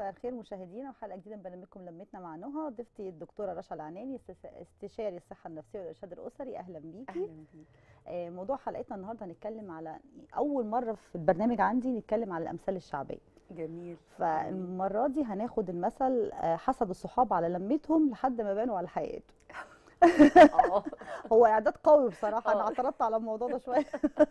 مساء الخير مشاهدينا وحلقه جديده من برنامجكم لمتنا مع نهى ضيفتي الدكتوره رشا العناني استس- استشاري الصحه النفسيه والارشاد الاسري اهلا بيكي اهلا بيك آه، موضوع حلقتنا النهارده هنتكلم على اول مره في البرنامج عندي نتكلم على الامثال الشعبيه جميل فالمره دي هناخد المثل آه، حسد الصحاب على لمتهم لحد ما بانوا على حقيقتهم اه هو اعداد قوي بصراحه انا آه. اعترضت على الموضوع ده شويه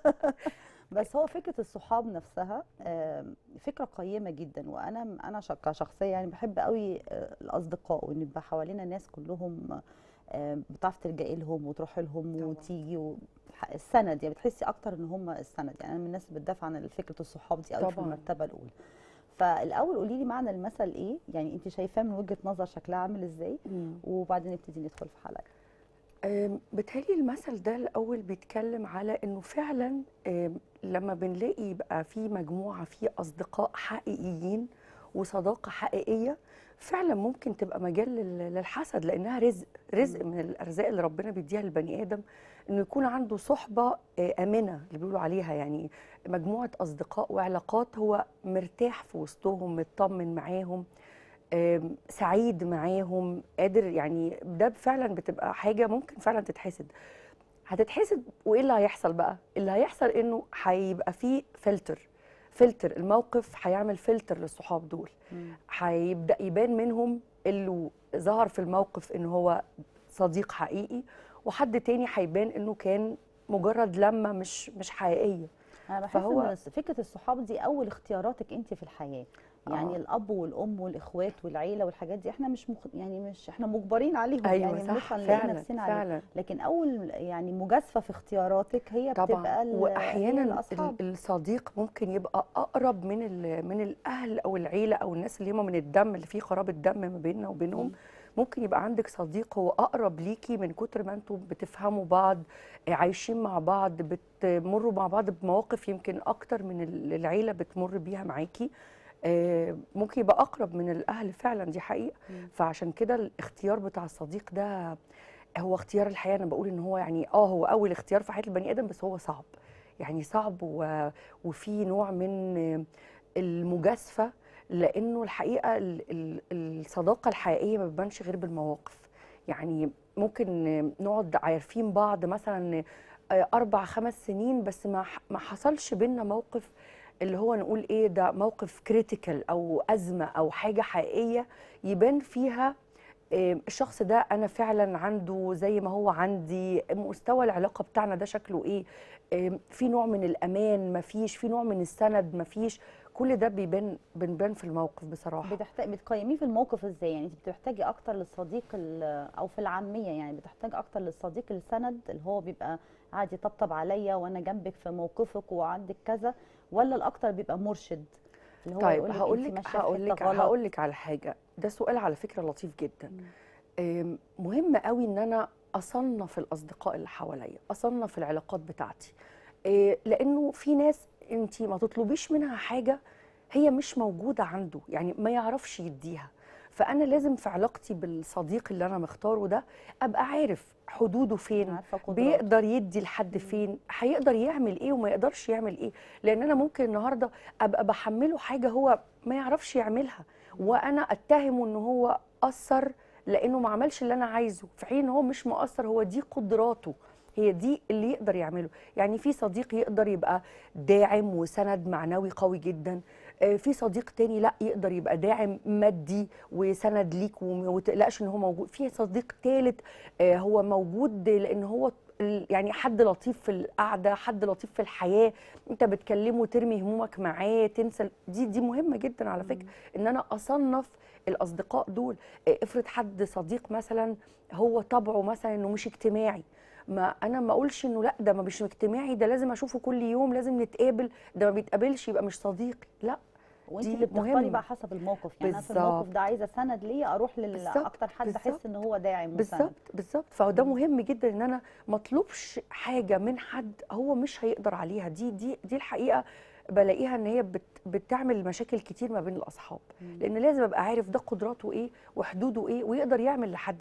بس هو فكره الصحاب نفسها آم، فكره قيمه جدا وانا انا ش- كشخصيه يعني بحب قوي آه، الاصدقاء وان يبقى حوالينا ناس كلهم آم، بتعرف تلجئي لهم وتروح لهم طبعاً. وتيجي و... ح- السند يعني بتحسي اكتر ان هم السند يعني انا من الناس اللي بتدافع عن فكره الصحاب دي قوي في طبعاً. المرتبه الاولى فالاول قولي لي معنى المثل ايه يعني انت شايفاه من وجهه نظر شكلها عامل ازاي مم. وبعدين نبتدي ندخل في حلقه أم، بيتهيألي المثل ده الأول بيتكلم على إنه فعلا أم، لما بنلاقي يبقى في مجموعة في أصدقاء حقيقيين وصداقة حقيقية فعلا ممكن تبقى مجال لل- للحسد لأنها رزق رزق من الأرزاق اللي ربنا بيديها للبني آدم إنه يكون عنده صحبة آه، آمنة اللي بيقولوا عليها يعني مجموعة أصدقاء وعلاقات هو مرتاح في وسطهم مطمن معاهم آم، سعيد معاهم قادر يعني ده فعلا بتبقى حاجه ممكن فعلا تتحسد هتتحسد وايه اللي هيحصل بقى اللي هيحصل انه هيبقى فيه فلتر فلتر الموقف هيعمل فلتر للصحاب دول هيبدا يبان منهم اللي ظهر في الموقف ان هو صديق حقيقي وحد تاني هيبان انه كان مجرد لمه مش مش حقيقيه انا بحس فهو- ان فكره الصحاب دي اول اختياراتك انت في الحياه يعني آه. الاب والام والاخوات والعيله والحاجات دي احنا مش مخ... يعني مش احنا مجبرين عليهم ايوه يعني صح بنطلع نلاقي فعلا نفسنا عليهم فعلا لكن اول يعني مجازفه في اختياراتك هي بتبقى طبعا ال- هي واحيانا الاصحاب ال- الصديق ممكن يبقى اقرب من ال- من الاهل او العيله او الناس اللي هم من الدم اللي فيه قرابه دم ما بيننا وبينهم مم. ممكن يبقى عندك صديق هو اقرب ليكي من كتر ما انتم بتفهموا بعض آه، عايشين مع بعض بتمروا مع بعض بمواقف يمكن اكتر من ال- العيله بتمر بيها معاكي آه، ممكن يبقى اقرب من الاهل فعلا دي حقيقه مم. فعشان كده الاختيار بتاع الصديق ده هو اختيار الحياه انا بقول ان هو يعني اه هو اول اختيار في حياه البني ادم بس هو صعب يعني صعب و... وفي نوع من المجازفه لانه الحقيقه ال... ال... الصداقه الحقيقيه ما بتبانش غير بالمواقف يعني ممكن نقعد عارفين بعض مثلا اربع خمس سنين بس ما ح- ما حصلش بينا موقف اللي هو نقول ايه ده موقف كريتيكال او ازمه او حاجه حقيقيه يبان فيها إيه، الشخص ده انا فعلا عنده زي ما هو عندي مستوى العلاقه بتاعنا ده شكله ايه إيه، في نوع من الامان مفيش في نوع من السند مفيش كل ده بيبان بنبان في الموقف بصراحه بتحتاج بتقيميه في الموقف ازاي يعني انت بتحتاجي اكتر للصديق ال- او في العاميه يعني بتحتاج اكتر للصديق السند اللي هو بيبقى قاعد يطبطب عليا وانا جنبك في موقفك وعندك كذا ولا الاكتر بيبقى مرشد اللي هو طيب يقول لك هقول انت لك ماشيه هقول في لك حته غلط هقول لك على حاجه ده سؤال على فكره لطيف جدا أم، مهم قوي ان انا اصنف الاصدقاء اللي حواليا اصنف العلاقات بتاعتي إيه، لانه في ناس انت ما تطلبيش منها حاجه هي مش موجوده عنده يعني ما يعرفش يديها فانا لازم في علاقتي بالصديق اللي انا مختاره ده ابقى عارف حدوده فين عارفه قدراته بيقدر يدي لحد فين هيقدر يعمل ايه وما يقدرش يعمل ايه لان انا ممكن النهارده ابقى بحمله حاجه هو ما يعرفش يعملها وانا اتهمه ان هو قصر لانه ما عملش اللي انا عايزه في حين هو مش مقصر هو دي قدراته هي دي اللي يقدر يعمله يعني في صديق يقدر يبقى داعم وسند معنوي قوي جدا آه، في صديق تاني لا يقدر يبقى داعم مادي وسند ليك وما وتقلقش ان هو موجود في صديق تالت آه، هو موجود لان هو ال- يعني حد لطيف في القعده حد لطيف في الحياه انت بتكلمه ترمي همومك معاه تنسى ال- دي دي مهمه جدا على فكره ان انا اصنف الاصدقاء دول آه، افرض حد صديق مثلا هو طبعه مثلا انه مش اجتماعي ما انا ما اقولش انه لا ده ما مش اجتماعي ده لازم اشوفه كل يوم لازم نتقابل ده ما بيتقابلش يبقى مش صديقي لا وانت دي اللي بتختاري مهمة. بقى حسب الموقف يعني انا في بالظبط. الموقف ده عايزه سند ليا اروح بالظبط، لاكتر حد احس بالظبط. ان هو داعم وسند بالظبط بالظبط فده مم. مهم جدا ان انا ما اطلبش حاجه من حد هو مش هيقدر عليها دي دي دي الحقيقه بلاقيها ان هي بت بتعمل مشاكل كتير ما بين الاصحاب مم. لان لازم ابقى عارف ده قدراته ايه وحدوده ايه ويقدر يعمل لحد فين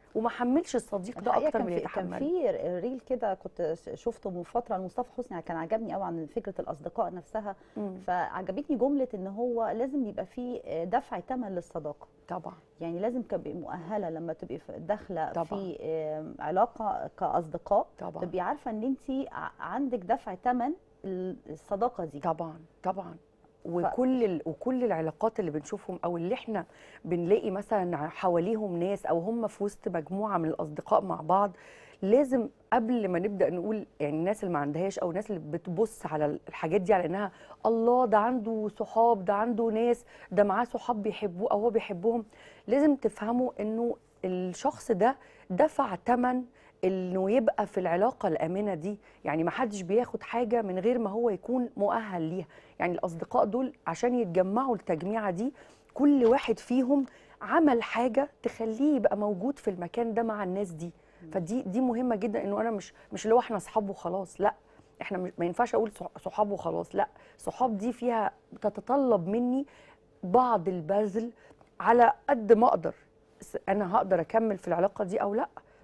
وما حملش الصديق ده الحقيقه اكتر كان من في كان يتحمل في ريل كده كنت شفته من فتره لمصطفى حسني كان عجبني قوي عن فكره الاصدقاء نفسها مم. فعجبتني جمله ان هو لازم يبقى في دفع ثمن للصداقه طبعا يعني لازم تبقي مؤهله لما تبقي في- داخله طبعا. في آم، علاقه كاصدقاء طبعا تبقي عارفه ان انت عندك دفع ثمن الصداقه دي طبعا طبعا وكل ال... وكل العلاقات اللي بنشوفهم او اللي احنا بنلاقي مثلا حواليهم ناس او هم في وسط مجموعه من الاصدقاء مع بعض لازم قبل ما نبدا نقول يعني الناس اللي ما عندهاش او الناس اللي بتبص على الحاجات دي على انها الله ده عنده صحاب ده عنده ناس ده معاه صحاب بيحبوه او هو بيحبهم لازم تفهموا انه الشخص ده دفع ثمن انه يبقى في العلاقه الامنه دي يعني ما حدش بياخد حاجه من غير ما هو يكون مؤهل ليها يعني الاصدقاء دول عشان يتجمعوا التجميعه دي كل واحد فيهم عمل حاجه تخليه يبقى موجود في المكان ده مع الناس دي فدي دي مهمه جدا انه انا مش مش اللي هو احنا اصحاب وخلاص لا احنا مش ما ينفعش اقول صح- صحاب وخلاص لا صحاب دي فيها تتطلب مني بعض البذل على قد ما اقدر س- انا هقدر اكمل في العلاقه دي او لا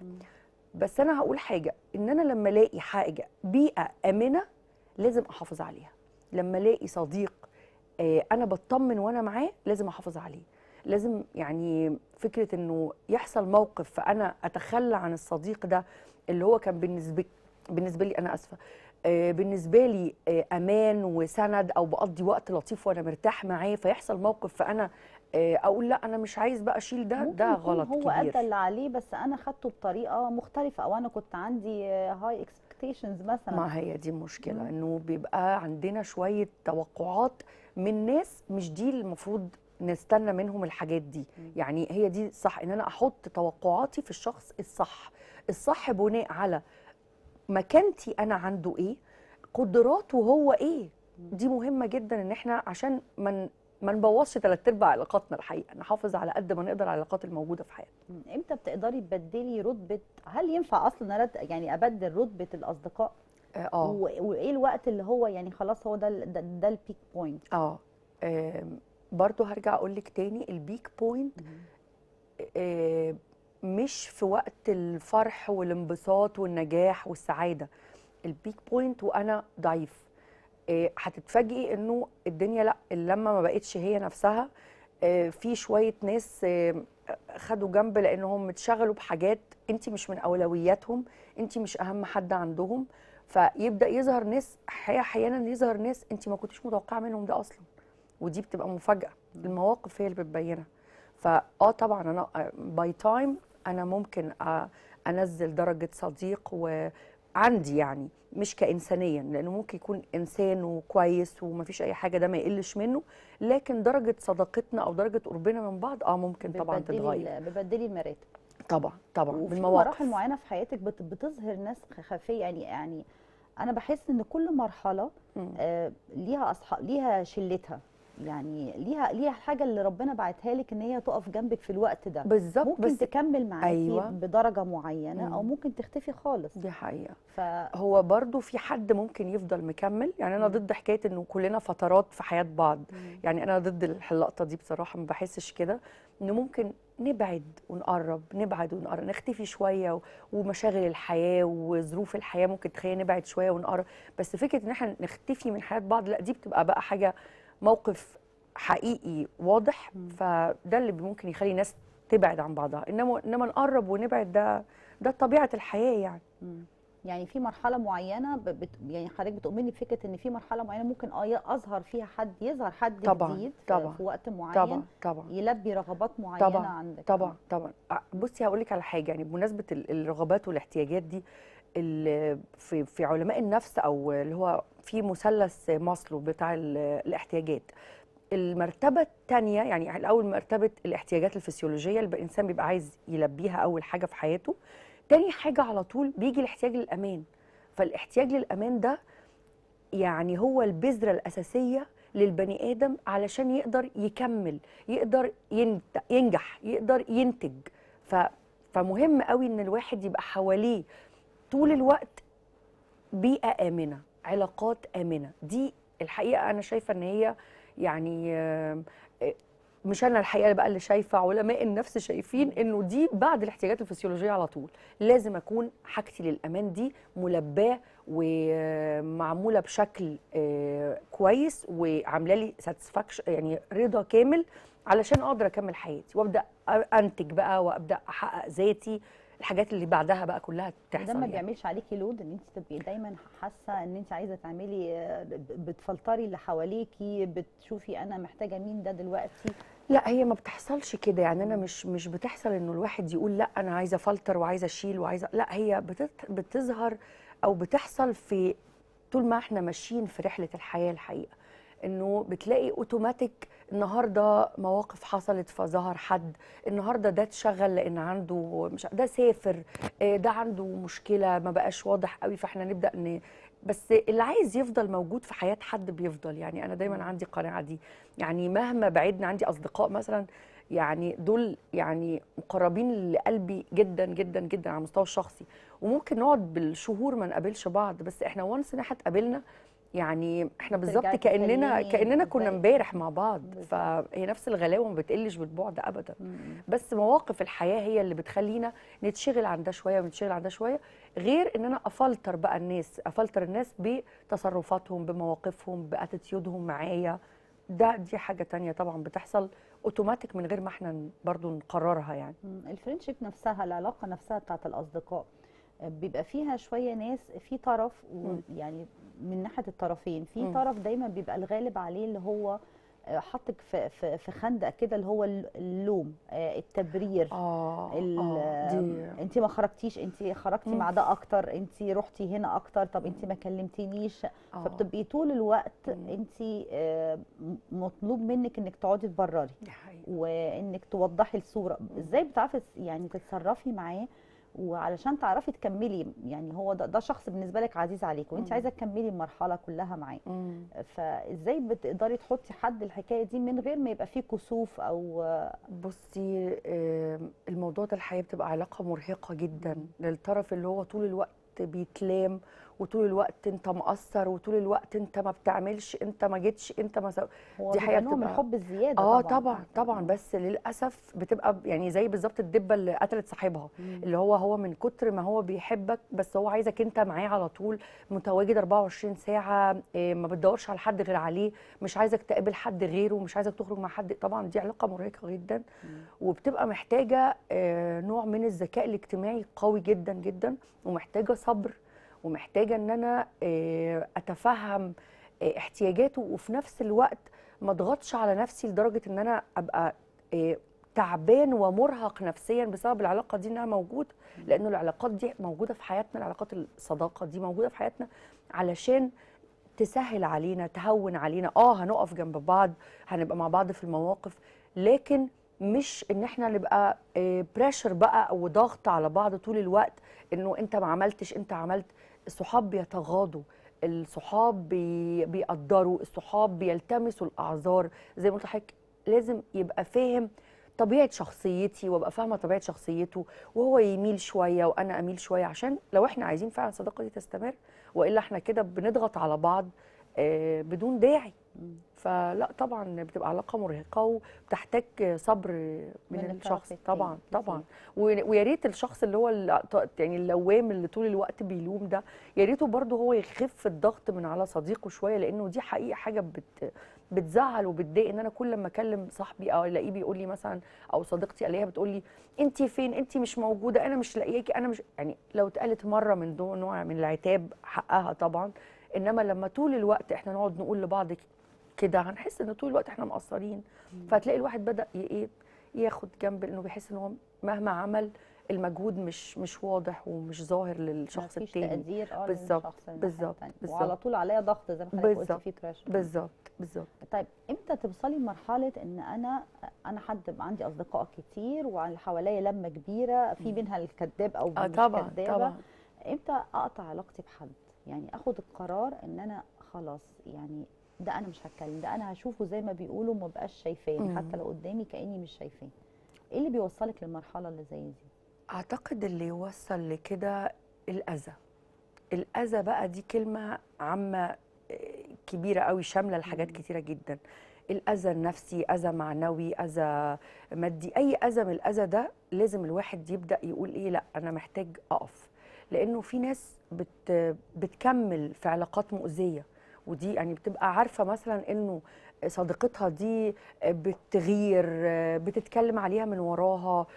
بس انا هقول حاجه ان انا لما الاقي حاجه بيئه امنه لازم احافظ عليها لما الاقي صديق آه، انا بطمن وانا معاه لازم احافظ عليه لازم يعني فكره انه يحصل موقف فانا اتخلى عن الصديق ده اللي هو كان بالنسبه بالنسبه لي انا اسفه آه، بالنسبه لي آه، امان وسند او بقضي وقت لطيف وانا مرتاح معاه فيحصل موقف فانا آه، اقول لا انا مش عايز بقى اشيل ده ممكن ده يكون غلط هو كبير ادى اللي عليه بس انا خدته بطريقه مختلفه او انا كنت عندي هاي اكسبكتيشنز مثلا ما هي دي المشكلة مم. انه بيبقى عندنا شوية توقعات من ناس مش دي المفروض نستنى منهم الحاجات دي مم. يعني هي دي صح ان انا احط توقعاتي في الشخص الصح الصح بناء على مكانتي انا عنده ايه قدراته هو ايه دي مهمة جدا ان احنا عشان ما ما نبوظش ثلاث ارباع علاقاتنا الحقيقة نحافظ على قد ما نقدر على العلاقات الموجودة في حياتنا مم. امتى بتقدري تبدلي رتبه هل ينفع اصلا أرد... يعني ابدل رتبه الاصدقاء اه و... وايه الوقت اللي هو يعني خلاص هو ده ال- ده, ده البيك بوينت اه آم، برضو هرجع اقول لك تاني البيك بوينت آه، مش في وقت الفرح والانبساط والنجاح والسعاده البيك بوينت وانا ضعيف آه، هتتفاجئي انه الدنيا لا اللمه ما بقتش هي نفسها آه، في شويه ناس آه، خدوا جنب لانهم اتشغلوا بحاجات انت مش من اولوياتهم انت مش اهم حد عندهم فيبدا يظهر ناس حي- احيانا يظهر ناس انت ما كنتيش متوقعه منهم ده اصلا ودي بتبقى مفاجاه المواقف هي اللي بتبينها فاه طبعا انا باي تايم انا ممكن أ- انزل درجه صديق وعندي يعني مش كانسانيا لانه ممكن يكون انسان وكويس ومفيش اي حاجه ده ما يقلش منه لكن درجه صداقتنا او درجه قربنا من بعض اه ممكن طبعا بتبدلي تتغير ال- ببدلي المراتب طبعا طبعا وفي بالمواقف مراحل معينه في حياتك بت... بتظهر ناس خفيه يعني يعني انا بحس ان كل مرحله مم. آه ليها اصحاب ليها شلتها يعني ليها ليها الحاجه اللي ربنا بعتها لك ان هي تقف جنبك في الوقت ده بالظبط ممكن بس تكمل معاكي أيوة. بدرجه معينه او مم. ممكن تختفي خالص دي حقيقه ف هو برضو في حد ممكن يفضل مكمل يعني انا مم. ضد حكايه انه كلنا فترات في حياه بعض يعني انا ضد اللقطه دي بصراحه ما بحسش كده انه ممكن نبعد ونقرب نبعد ونقرب نختفي شويه و- ومشاغل الحياه وظروف الحياه ممكن تخلينا نبعد شويه ونقرب بس فكره ان احنا نختفي من حياه بعض لا دي بتبقى بقى حاجه موقف حقيقي واضح مم. فده اللي ممكن يخلي ناس تبعد عن بعضها انما انما نقرب ونبعد ده ده طبيعه الحياه يعني مم. يعني في مرحله معينه ب... بت... يعني حضرتك بتؤمني بفكره ان في مرحله معينه ممكن اه ي- اظهر فيها حد يظهر حد طبعاً، جديد في- طبعاً، في وقت معين طبعا طبعا يلبي رغبات معينه طبعا عندك طبعا طبعا أ- بصي هقول لك على حاجه يعني بمناسبه ال- الرغبات والاحتياجات دي ال- في في علماء النفس او اللي هو في مثلث ماسلو بتاع ال- الاحتياجات المرتبه الثانيه يعني الاول مرتبه الاحتياجات الفسيولوجيه اللي الانسان بيبقى عايز يلبيها اول حاجه في حياته تاني حاجه على طول بيجي الاحتياج للامان فالاحتياج للامان ده يعني هو البذره الاساسيه للبني ادم علشان يقدر يكمل يقدر ينت- ينجح يقدر ينتج ف فمهم قوي ان الواحد يبقى حواليه طول الوقت بيئه امنه علاقات امنه دي الحقيقه انا شايفه ان هي يعني آم، آه، مش انا الحقيقه بقى اللي شايفه علماء النفس شايفين انه دي بعد الاحتياجات الفسيولوجيه على طول لازم اكون حاجتي للامان دي ملباه ومعموله بشكل آه، كويس وعامله لي ساتسفاكشن يعني رضا كامل علشان اقدر اكمل حياتي وابدا انتج بقى وابدا احقق ذاتي الحاجات اللي بعدها بقى كلها ده تحصل ما يعني. بيعملش عليكي لود ان انت تبقي دايما حاسه ان انت عايزه تعملي آه، بتفلتري اللي حواليكي بتشوفي انا محتاجه مين ده دلوقتي لا هي ما بتحصلش كده يعني انا مش مش بتحصل انه الواحد يقول لا انا عايزه افلتر وعايزه اشيل وعايزه لا هي بتت- بتظهر او بتحصل في طول ما احنا ماشيين في رحله الحياه الحقيقه انه بتلاقي اوتوماتيك النهارده مواقف حصلت فظهر حد النهارده ده اتشغل لان عنده مش ده سافر آه، ده عنده مشكله ما بقاش واضح قوي فاحنا نبدا ن... بس اللي عايز يفضل موجود في حياه حد بيفضل يعني انا دايما عندي القناعه دي يعني مهما بعدنا عندي اصدقاء مثلا يعني دول يعني مقربين لقلبي جدا جدا جدا على المستوى الشخصي وممكن نقعد بالشهور ما نقابلش بعض بس احنا وانس ان احنا اتقابلنا يعني احنا بالظبط ترجعي كاننا تكلمي كاننا كنا ازاي. امبارح مع بعض بالظبط. فهي نفس الغلاوه ما بتقلش بالبعد ابدا مم. بس مواقف الحياه هي اللي بتخلينا نتشغل عن ده شويه ونتشغل عن ده شويه غير ان انا افلتر بقى الناس افلتر الناس بتصرفاتهم بمواقفهم باتيتيودهم معايا ده دي حاجه تانية طبعا بتحصل اوتوماتيك من غير ما احنا ن- برضو نقررها يعني مم. الفريندشيب نفسها العلاقه نفسها بتاعت الاصدقاء آه، بيبقى فيها شويه ناس في طرف مم. يعني من ناحيه الطرفين في مم. طرف دايما بيبقى الغالب عليه اللي هو آه، حاطك في في في خندق كده اللي هو الل- اللوم آه، التبرير اه ال- اه دي انت ما خرجتيش انت خرجتي مم. مع ده اكتر انت رحتي هنا اكتر طب انت ما كلمتنيش آه. فبتبقي طول الوقت مم. انت مطلوب منك انك تقعدي تبرري دي حقيقة. وانك توضحي الصوره ازاي بتعرفي تس- يعني تتصرفي معاه وعلشان تعرفي تكملي يعني هو ده, ده شخص بالنسبه لك عزيز عليك وانت مم. عايزه تكملي المرحله كلها معاه مم. فازاي بتقدري تحطي حد الحكايه دي من غير ما يبقى فيه كسوف او بصي آم، الموضوع ده الحقيقه بتبقى علاقه مرهقه جدا مم. للطرف اللي هو طول الوقت بيتلام وطول الوقت انت مقصر وطول الوقت انت ما بتعملش انت ما جيتش انت ما سو... هو دي دي حقيقة نوع من بتبقى- الحب الزياده اه طبعا طبعا طبعا بس للاسف بتبقى ب- يعني زي بالظبط الدبه اللي قتلت صاحبها مم. اللي هو هو من كتر ما هو بيحبك بس هو عايزك انت معاه على طول متواجد 24 ساعه إيه، ما بتدورش على حد غير عليه مش عايزك تقابل حد غيره مش عايزك تخرج مع حد طبعا دي علاقه مرهقه جدا مم. وبتبقى محتاجه آه، نوع من الذكاء الاجتماعي قوي جدا جدا ومحتاجه صبر ومحتاجه ان انا آه، اتفهم آه، احتياجاته وفي نفس الوقت ما اضغطش على نفسي لدرجه ان انا ابقى آه، تعبان ومرهق نفسيا بسبب العلاقه دي انها موجوده لانه العلاقات دي موجوده في حياتنا العلاقات الصداقه دي موجوده في حياتنا علشان تسهل علينا تهون علينا اه هنقف جنب بعض هنبقى مع بعض في المواقف لكن مش ان احنا نبقى بريشر بقى او ضغط على بعض طول الوقت انه انت ما عملتش انت عملت الصحاب بيتغاضوا الصحاب بي بيقدروا الصحاب بيلتمسوا الاعذار زي ما قلت لحضرتك لازم يبقى فاهم طبيعه شخصيتي وابقى فاهمه طبيعه شخصيته وهو يميل شويه وانا اميل شويه عشان لو احنا عايزين فعلا الصداقه دي تستمر والا احنا كده بنضغط على بعض آه، بدون داعي مم. فلا طبعا بتبقى علاقه مرهقه وبتحتاج صبر من, من الطرف الشخص التاني طبعا كتير. طبعا و- ويا ريت الشخص اللي هو ال- يعني اللوام اللي طول الوقت بيلوم ده يا ريته برضه هو يخف الضغط من على صديقه شويه لانه دي حقيقه حاجه بت بتزعل وبتضايق ان انا كل لما اكلم صاحبي او الاقيه بيقول لي مثلا او صديقتي الاقيها بتقول لي انت فين انت مش موجوده انا مش لاقياكي انا مش يعني لو اتقالت مره من دون نوع من العتاب حقها طبعا انما لما طول الوقت احنا نقعد نقول لبعض ك- كده هنحس ان طول الوقت احنا مقصرين فهتلاقي الواحد بدا ي- ايه ياخد جنب انه بيحس ان هو مهما عمل المجهود مش مش واضح ومش ظاهر للشخص مفيش التاني تقدير اه بالظبط، للشخص الناحية بالظبط، التانية. بالظبط. وعلى طول عليا ضغط زي ما حضرتك قلتي بالظبط، في بريشر بالظبط بالظبط طيب امتى توصلي لمرحله ان انا انا حد يبقى عندي اصدقاء كتير وعلى حواليا لمه كبيره في منها الكذاب او اه مش طبعا كدابه طبعا امتى اقطع علاقتي بحد يعني اخد القرار ان انا خلاص يعني ده انا مش هتكلم ده انا هشوفه زي ما بيقولوا ما بقاش شايفاه مم. حتى لو قدامي كاني مش شايفاه ايه اللي بيوصلك للمرحله اللي زي دي اعتقد اللي يوصل لكده الاذى الاذى بقى دي كلمه عامه آه، كبيره قوي شامله لحاجات مم. كتيره جدا الاذى النفسي اذى معنوي اذى مادي اي اذى من الاذى ده لازم الواحد يبدا يقول ايه لا انا محتاج اقف لانه في ناس بت بتكمل في علاقات مؤذيه ودي يعني بتبقى عارفه مثلا انه صديقتها دي بتغير بتتكلم عليها من وراها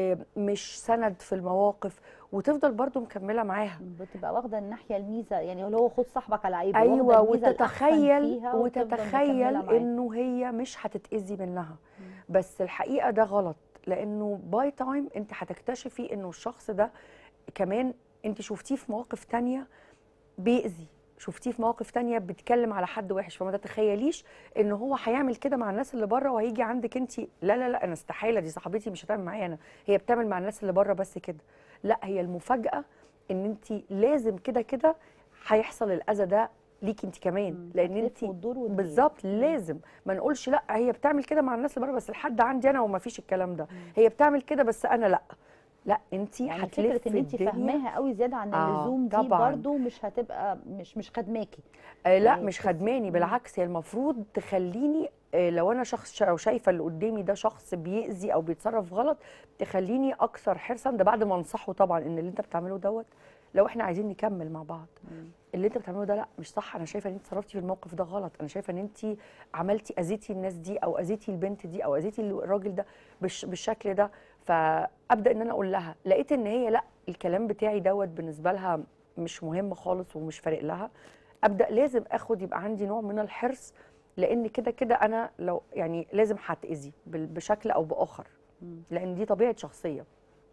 مش سند في المواقف وتفضل برضو مكمله معاها بتبقى واخده الناحيه الميزه يعني اللي هو خد صاحبك على عيبه ايوه واخدة الميزة الأحسن وتتخيل فيها وتفضل وتتخيل مكملة معاه. انه هي مش هتتاذي منها بس الحقيقه ده غلط لانه باي تايم انت هتكتشفي انه الشخص ده كمان انت شفتيه في مواقف تانية بيأذي شفتيه في مواقف تانية بيتكلم على حد وحش فما تتخيليش ان هو هيعمل كده مع الناس اللي بره وهيجي عندك انت لا لا لا انا استحاله دي صاحبتي مش هتعمل معايا انا هي بتعمل مع الناس اللي بره بس كده لا هي المفاجاه ان انت لازم كده كده هيحصل الاذى ده ليكي انت كمان مم. لان هتلف انت وتدور وتجيب. بالظبط لازم ما نقولش لا هي بتعمل كده مع الناس اللي بره بس الحد عندي انا وما فيش الكلام ده هي بتعمل كده بس انا لا لا انت يعني هتلفي فكره ان انت الدنيا. فاهماها قوي زياده عن آه، اللزوم دي طبعاً. برضو مش هتبقى مش مش خدماكي آه لا يعني مش تحسي- خدماني مم. بالعكس هي المفروض تخليني آه لو انا شخص شا- او شايفه اللي قدامي ده شخص بيأذي او بيتصرف غلط تخليني اكثر حرصا ده بعد ما انصحه طبعا ان اللي انت بتعمله دوت لو احنا عايزين نكمل مع بعض اللي انت بتعمله ده لا مش صح انا شايفه ان انت تصرفتي في الموقف ده غلط انا شايفه ان انت عملتي اذيتي الناس دي او اذيتي البنت دي او اذيتي الراجل ده بالش بالشكل ده فابدا ان انا اقول لها لقيت ان هي لا الكلام بتاعي دوت بالنسبه لها مش مهم خالص ومش فارق لها ابدا لازم اخد يبقى عندي نوع من الحرص لان كده كده انا لو يعني لازم هتاذي بال- بشكل او باخر مم. لان دي طبيعه شخصيه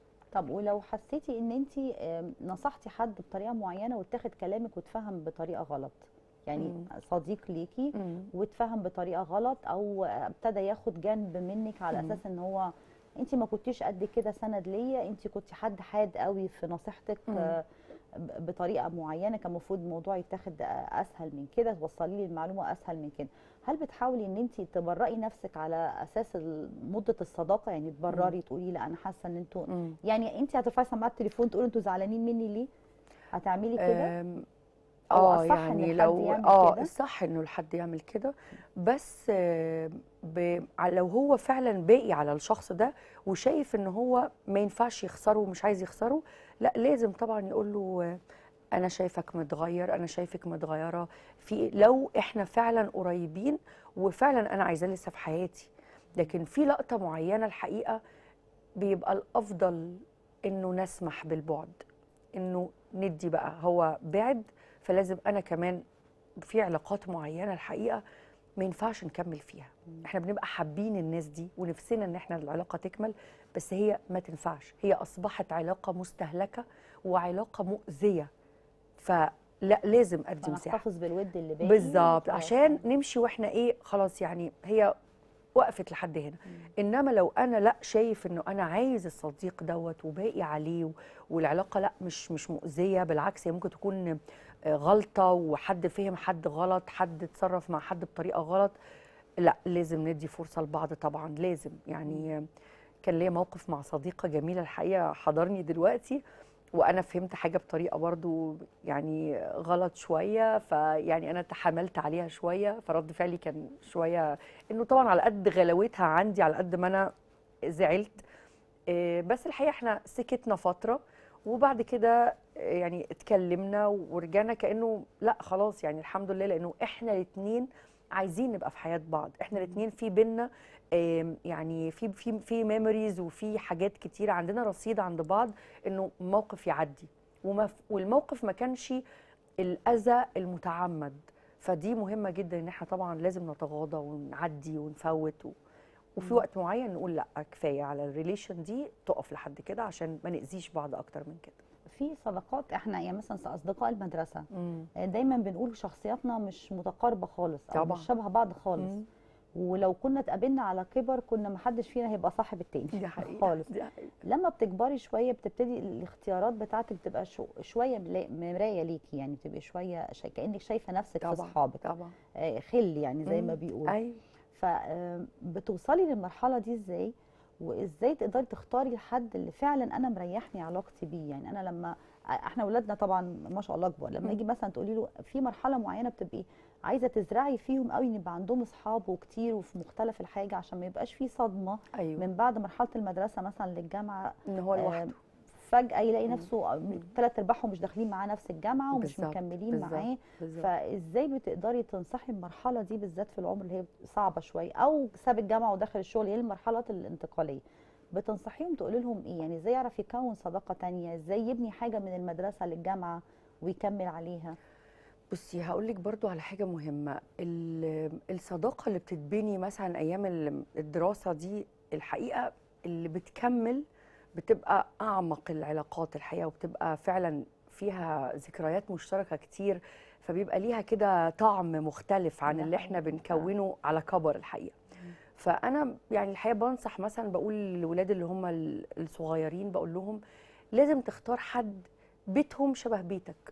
طب ولو حسيتي ان انت نصحتي حد بطريقه معينه واتاخد كلامك واتفهم بطريقه غلط يعني مم. صديق ليكي واتفهم بطريقه غلط او ابتدى ياخد جنب منك على مم. اساس ان هو انت ما كنتيش قد كده سند ليا انت كنت حد حاد قوي في نصيحتك مم. آه، ب- بطريقه معينه كان المفروض الموضوع يتاخد آه، اسهل من كده توصلي لي المعلومه اسهل من كده هل بتحاولي ان انت تبرئي نفسك على اساس ال- مده الصداقه يعني تبرري تقولي لا انا حاسه ان انتوا مم. يعني انت هترفعي سماعه التليفون تقولي انتوا زعلانين مني ليه هتعملي كده أم، أو اه الصح إن يعني الحد لو يعمل اه كده؟ الصح انه الحد يعمل كده بس آه، ب... ع- لو هو فعلا باقي على الشخص ده وشايف ان هو ما ينفعش يخسره ومش عايز يخسره لا لازم طبعا يقول له آه، انا شايفك متغير انا شايفك متغيره في لو احنا فعلا قريبين وفعلا انا عايزاه لسه في حياتي لكن في لقطه معينه الحقيقه بيبقى الافضل انه نسمح بالبعد انه ندي بقى هو بعد فلازم انا كمان في علاقات معينه الحقيقه ما ينفعش نكمل فيها احنا بنبقى حابين الناس دي ونفسنا ان احنا العلاقه تكمل بس هي ما تنفعش هي اصبحت علاقه مستهلكه وعلاقه مؤذيه فلا لازم ادي مساحه نحتفظ بالود اللي باقي بالظبط وخلاص. عشان نمشي واحنا ايه خلاص يعني هي وقفت لحد هنا انما لو انا لا شايف انه انا عايز الصديق دوت وباقي عليه و- والعلاقه لا مش مش مؤذيه بالعكس هي ممكن تكون آه، غلطه وحد فهم حد غلط حد اتصرف مع حد بطريقه غلط لا لازم ندي فرصه لبعض طبعا لازم يعني آه، كان ليا موقف مع صديقه جميله الحقيقه حضرني دلوقتي وانا فهمت حاجه بطريقه برضو يعني غلط شويه فيعني انا تحاملت عليها شويه فرد فعلي كان شويه انه طبعا على قد غلاوتها عندي على قد ما انا زعلت إيه، بس الحقيقه احنا سكتنا فتره وبعد كده إيه، يعني اتكلمنا ورجعنا كانه لا خلاص يعني الحمد لله لانه احنا الاثنين عايزين نبقى في حياه بعض احنا الاثنين في بينا آم، يعني في في في ميموريز وفي حاجات كتيره عندنا رصيد عند بعض انه موقف يعدي وما والموقف ما كانش الاذى المتعمد فدي مهمه جدا ان احنا طبعا لازم نتغاضى ونعدي ونفوت و... وفي مم. وقت معين نقول لا كفايه على الريليشن دي تقف لحد كده عشان ما ناذيش بعض اكتر من كده في صداقات احنا يعني مثلا اصدقاء المدرسه مم. دايما بنقول شخصياتنا مش متقاربه خالص او طبعا. مش شبه بعض خالص مم. ولو كنا اتقابلنا على كبر كنا محدش فينا هيبقى صاحب التاني دي حقيقه خالص دي حقيقه لما بتكبري شويه بتبتدي الاختيارات بتاعتك بتبقى شو شويه ملا- مرايه ليكي يعني بتبقي شويه شا... كانك شايفه نفسك في طبعا اصحابك طبعا آه، خل يعني زي ما مم. بيقولوا ايوه فبتوصلي للمرحله دي ازاي وازاي تقدري تختاري الحد اللي فعلا انا مريحني علاقتي بيه يعني انا لما احنا ولادنا طبعا ما شاء الله كبار لما مم. يجي مثلا تقولي له في مرحله معينه بتبقي عايزه تزرعي فيهم قوي ان يبقى عندهم اصحاب وكتير وفي مختلف الحاجه عشان ما يبقاش في صدمه ايوه من بعد مرحله المدرسه مثلا للجامعه ان هو آه، لوحده فجاه يلاقي مم. نفسه ثلاث ارباعهم مش داخلين معاه نفس الجامعه ومش بالظبط، مكملين بالظبط، معاه بالظبط فازاي بتقدري تنصحي المرحله دي بالذات في العمر اللي هي صعبه شويه او ساب الجامعه ودخل الشغل هي المرحلات الانتقاليه بتنصحيهم تقولي لهم ايه يعني ازاي يعرف يكون صداقه تانية ازاي يبني حاجه من المدرسه للجامعه ويكمل عليها بصي هقول لك برضو على حاجه مهمه ال- الصداقه اللي بتتبني مثلا ايام ال- الدراسه دي الحقيقه اللي بتكمل بتبقى اعمق العلاقات الحقيقه وبتبقى فعلا فيها ذكريات مشتركه كتير فبيبقى ليها كده طعم مختلف عن ده اللي احنا حقيقي. بنكونه على كبر الحقيقه فانا يعني الحقيقه بنصح مثلا بقول للولاد اللي هم ال- الصغيرين بقول لهم لازم تختار حد بيتهم شبه بيتك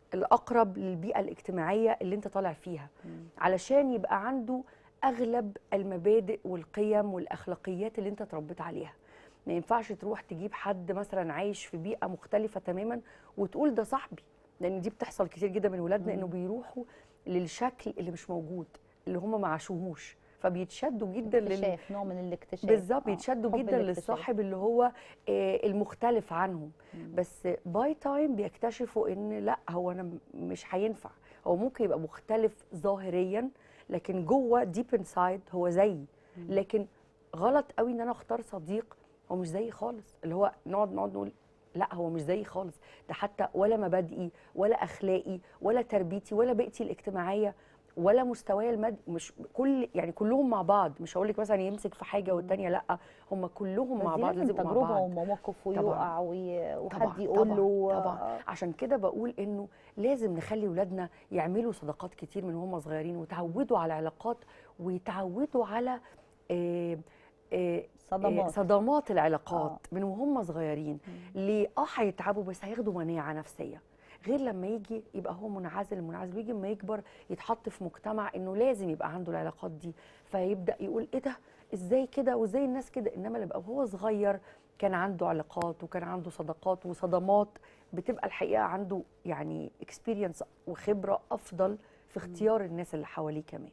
الاقرب للبيئه الاجتماعيه اللي انت طالع فيها علشان يبقى عنده اغلب المبادئ والقيم والاخلاقيات اللي انت اتربيت عليها ما ينفعش تروح تجيب حد مثلا عايش في بيئه مختلفه تماما وتقول ده صاحبي لان دي بتحصل كتير جدا من ولادنا مم. انه بيروحوا للشكل اللي مش موجود اللي هم ما عاشوهوش فبيتشدوا جدا لل... اكتشاف نوع من الاكتشاف بالظبط آه، بيتشدوا حب جدا الاكتشاف. للصاحب اللي هو آه، المختلف عنهم مم. بس باي تايم بيكتشفوا ان لا هو انا م- مش هينفع هو ممكن يبقى مختلف ظاهريا لكن جوه ديب انسايد هو زيي مم. لكن غلط قوي ان انا اختار صديق هو مش زيي خالص اللي هو نقعد نقعد نقول لا هو مش زيي خالص ده حتى ولا مبادئي ولا اخلاقي ولا تربيتي ولا بيئتي الاجتماعيه ولا مستواي المادي مش كل يعني كلهم مع بعض مش هقول لك مثلا يمسك في حاجه والتانيه لا هم كلهم بس مع دي بعض لازم لازم يبقوا مع تجربه بعض ومواقف طبعاً. ويقع وي- وحد طبعاً، يقول طبعاً، له طبعاً. آه، عشان كده بقول انه لازم نخلي ولادنا يعملوا صداقات كتير من هم صغيرين وتعودوا على علاقات ويتعودوا على آه، آه، صدمات آه، صدمات العلاقات آه. من وهم صغيرين مم. ليه اه هيتعبوا بس هياخدوا مناعه نفسيه غير لما يجي يبقى هو منعزل منعزل ويجي لما يكبر يتحط في مجتمع انه لازم يبقى عنده العلاقات دي فيبدا يقول ايه ده ازاي كده وازاي الناس كده انما اللي بقى وهو صغير كان عنده علاقات وكان عنده صداقات وصدمات بتبقى الحقيقه عنده يعني اكسبيرينس وخبره افضل في اختيار الناس اللي حواليه كمان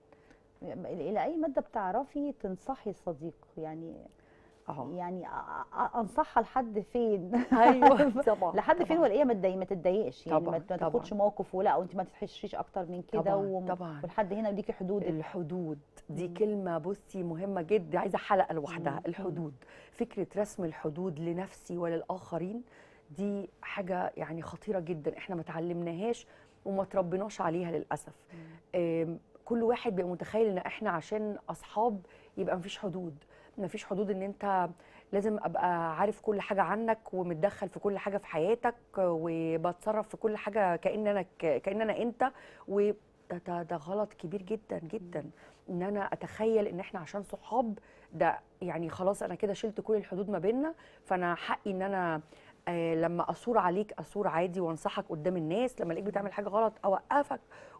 الى اي مدى بتعرفي تنصحي الصديق يعني اه يعني أ- أ- انصحها لحد فين ايوه طبعا لحد فين طبعاً. ولا ايه ما تضايق ما تتضايقش يعني ما طبعاً، ما تاخدش طبعاً. موقف ولا وانت ما تتحشيش اكتر من كده طبعاً، وم- طبعاً. ولحد هنا وليكي حدودك الحدود دي مم. كلمة بصي مهمة جدا عايزة حلقة لوحدها مم. الحدود فكرة رسم الحدود لنفسي وللآخرين دي حاجة يعني خطيرة جدا احنا ما تعلمناهاش وما تربيناش عليها للأسف آم، كل واحد بيبقى متخيل ان احنا عشان اصحاب يبقى مفيش حدود مفيش حدود ان انت لازم ابقى عارف كل حاجه عنك ومتدخل في كل حاجه في حياتك وبتصرف في كل حاجه كان انا ك- كان انا انت وده ده, ده غلط كبير جدا جدا ان انا اتخيل ان احنا عشان صحاب ده يعني خلاص انا كده شلت كل الحدود ما بيننا فانا حقي ان انا آه لما اثور عليك اثور عادي وانصحك قدام الناس لما الاقيك بتعمل حاجه غلط اوقفك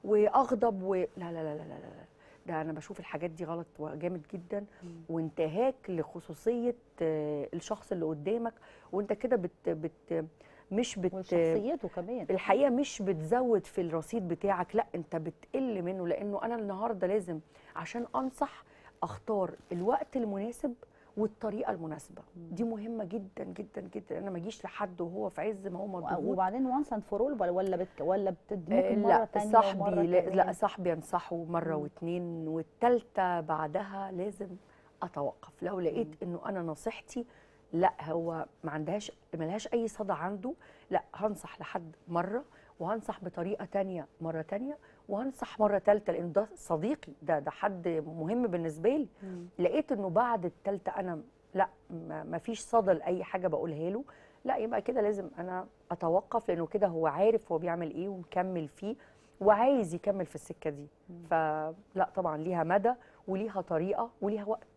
واغضب و... لا لا لا لا لا لا ده انا بشوف الحاجات دي غلط وجامد جدا وانتهاك لخصوصيه آه، الشخص اللي قدامك وانت كده بت بت مش بت وشخصيته كمان الحقيقه مش بتزود في الرصيد بتاعك لا انت بتقل منه لانه انا النهارده لازم عشان انصح اختار الوقت المناسب والطريقه المناسبه دي مهمه جدا جدا جدا انا ما اجيش لحد وهو في عز ما هو مضغوط وبعدين وانس اند فور اول ولا بت... ولا بتدي آه، ممكن مره لا تانية صاحبي ومره لا, كمان. لا صاحبي انصحه مره مم. واتنين والتالتة بعدها لازم اتوقف لو لقيت انه انا نصيحتي لا هو ما عندهاش ملهاش اي صدى عنده لا هنصح لحد مره وهنصح بطريقه تانية مره تانية وهنصح مره تالتة لانه ده صديقي ده ده حد مهم بالنسبه لي مم. لقيت انه بعد التالتة انا لا ما ما فيش صدى لاي حاجه بقولها له لا يبقى كده لازم انا اتوقف لانه كده هو عارف هو بيعمل ايه ومكمل فيه وعايز يكمل في السكه دي فلا طبعا ليها مدى وليها طريقه وليها وقت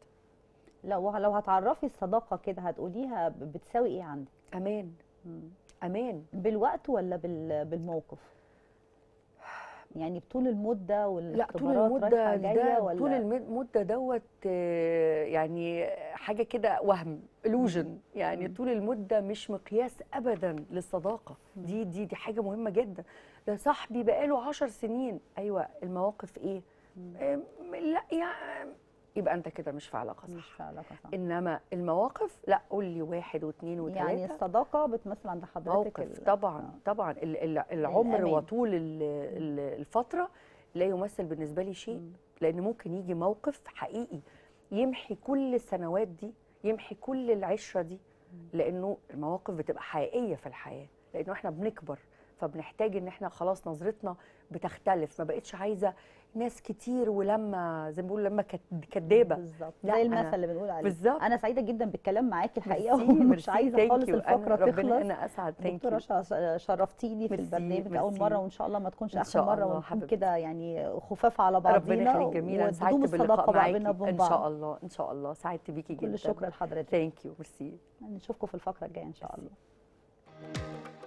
لو لو هتعرفي الصداقه كده هتقوليها ب- بتساوي ايه عندك امان مم. امان بالوقت ولا بال... بالموقف يعني بطول المده لا طول والاختبارات المده رايحه جايه ده ولا طول المده دوت آه، يعني حاجه كده وهم illusion يعني مم. طول المده مش مقياس ابدا للصداقه مم. دي دي دي حاجه مهمه جدا ده صاحبي بقاله عشر سنين ايوه المواقف ايه مم. آم، لا يعني يبقى انت كده مش في علاقه مش صح في علاقه صح انما المواقف لا قول لي واحد واثنين وثلاثه يعني الصداقه بتمثل عند حضرتك موقف ال- طبعا آه. طبعا ال- ال- العمر الأمان. وطول ال- ال- الفتره لا يمثل بالنسبه لي شيء مم. لان ممكن يجي موقف حقيقي يمحي كل السنوات دي يمحي كل العشره دي لانه المواقف بتبقى حقيقيه في الحياه لانه احنا بنكبر فبنحتاج ان احنا خلاص نظرتنا بتختلف ما بقتش عايزه ناس كتير ولما زي ما بيقولوا لما كد- كدابه بالظبط لا، زي أنا- المثل اللي بنقول عليه بالظبط. انا سعيده جدا بالكلام معاكي الحقيقه ميرسي، ومش ميرسي، عايزه thank خالص you. أنا- الفقره ربنا تخلص انا اسعد ثانك دكتوره يو شا- شرفتيني في ميرسي، البرنامج اول ميرسي. مره وان شاء الله ما تكونش إن اخر شاء مره الله ونكون حبيبتي. كده يعني خفاف على ربنا بعضينا يخليك جميله انا وتدوم سعدت باللقاء الصداقه معاكي بعضنا وبين ان بعض شاء الله ان شاء الله سعدت بيكي جدا كل الشكر لحضرتك ثانك يو ميرسي نشوفكم في الفقره الجايه ان شاء ميرسي. الله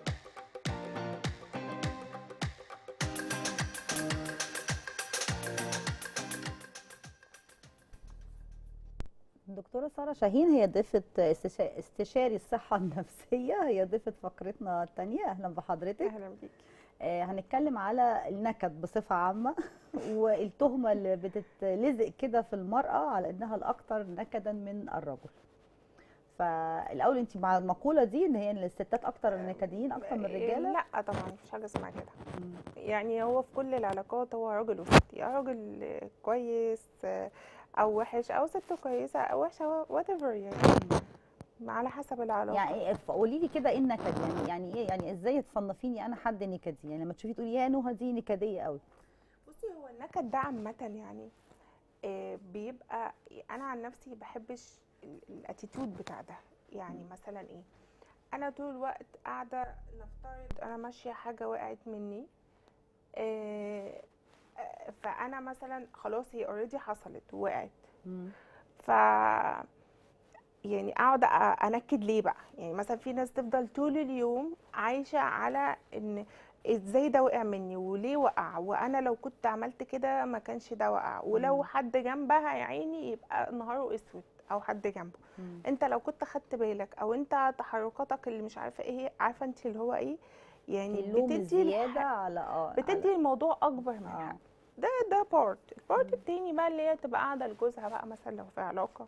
الدكتورة سارة شاهين هي ضيفة استشا- استشاري الصحة النفسية هي ضيفة فقرتنا الثانية أهلا بحضرتك اهلا بيك آه، هنتكلم على النكد بصفة عامة والتهمة اللي بتتلزق كده في المرأة على إنها الأكثر نكدا من الرجل فالأول أنت مع المقولة دي إن هي إن الستات أكتر نكديين أكتر من الرجالة لا طبعا مفيش حاجه اسمها كده مم. يعني هو في كل العلاقات هو راجل وست يا راجل كويس او وحش او ست كويسه او وحشه وات ايفر يعني على حسب العلاقه يعني قولي لي كده ايه النكد يعني يعني ايه يعني ازاي تصنفيني انا حد نكدي يعني لما تشوفي تقولي يا نهى دي نكديه قوي بصي هو النكد ده عامه يعني آه، بيبقى انا عن نفسي بحبش الاتيتود بتاع ده يعني مثلا ايه انا طول الوقت قاعده نفترض انا ماشيه حاجه وقعت مني آه، آه، فانا مثلا خلاص هي اوريدي حصلت ووقعت ف يعني اقعد أ- انكد ليه بقى يعني مثلا في ناس تفضل طول اليوم عايشه على ان ازاي ده وقع مني وليه وقع وانا لو كنت عملت كده ما كانش ده وقع ولو مم. حد جنبها يا عيني يبقى نهاره اسود او حد جنبه انت لو كنت خدت بالك او انت تحركاتك اللي مش عارفه ايه هي- عارفه انت اللي هو ايه يعني اللوم بتدي الزياده الح- على اه بتدي الموضوع اكبر من على- حجمه اه ده ده بارت البارت التاني بقى اللي هي تبقى قاعده لجوزها بقى مثلا لو في علاقه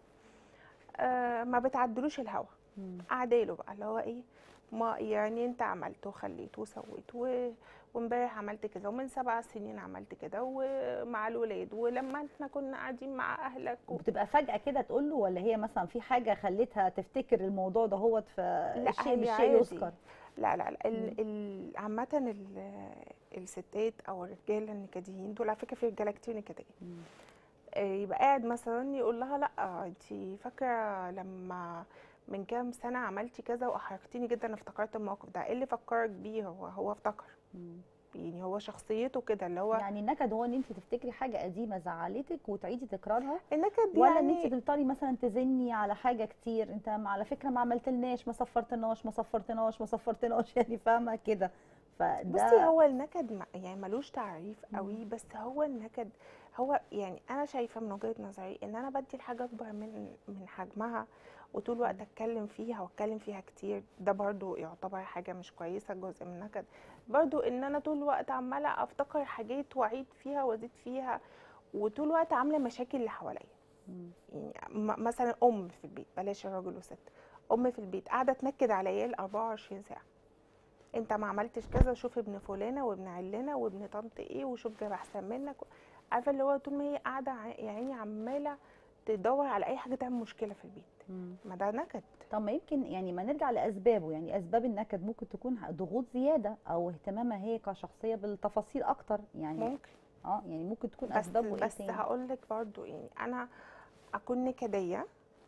آه ما بتعدلوش الهوا مم. قاعده له بقى اللي هو ايه ما يعني انت عملت وخليت وسويت و... وامبارح عملت كده ومن سبع سنين عملت كده ومع الولاد ولما احنا كنا قاعدين مع اهلك و... بتبقى فجاه كده تقول له ولا هي مثلا في حاجه خلتها تفتكر الموضوع ده هو فالشيء هي بالشيء عادي. يذكر لا لا لا مم. ال... ال... عامة ال... الستات او الرجاله النكديين دول على فكره في رجاله كتير نكديه مم. آه، يبقى قاعد مثلا يقول لها لا انت فاكره لما من كام سنه عملتي كذا واحرجتيني جدا أنا افتكرت الموقف ده ايه اللي فكرك بيه هو هو افتكر مم. يعني هو شخصيته كده اللي هو يعني النكد هو ان انت تفتكري حاجه قديمه زعلتك وتعيدي تكرارها النكد ولا يعني ان انت تفضلي مثلا تزني على حاجه كتير انت ما- على فكره ما عملتلناش ما صفرتناش ما صفرتناش ما صفرتناش يعني فاهمه كده فده بصي هو النكد ما- يعني ملوش تعريف مم. قوي بس هو النكد هو يعني انا شايفه من وجهه نظري ان انا بدي الحاجه اكبر من من حجمها وطول الوقت اتكلم فيها واتكلم فيها كتير ده برضو يعتبر حاجه مش كويسه جزء من النكد برضو ان انا طول الوقت عماله افتكر حاجات واعيد فيها وازيد فيها وطول الوقت عامله مشاكل اللي حواليا مم. يعني م- مثلا ام في البيت بلاش الراجل والست ام في البيت قاعده تنكد على عيال 24 ساعه انت ما عملتش كذا شوف ابن فلانه وابن علانه وابن طنط ايه وشوف جاب احسن منك عارفه اللي هو طول ما هي قاعده ع- يا عيني عماله تدور على اي حاجه تعمل مشكله في البيت مم. ما ده نكد طب ما يمكن يعني ما نرجع لاسبابه يعني اسباب النكد ممكن تكون ضغوط زياده او اهتمامها هي كشخصيه بالتفاصيل اكتر يعني ممكن اه يعني ممكن تكون بس اسبابه ايه بس تاني هقول لك برضو يعني انا اكون نكديه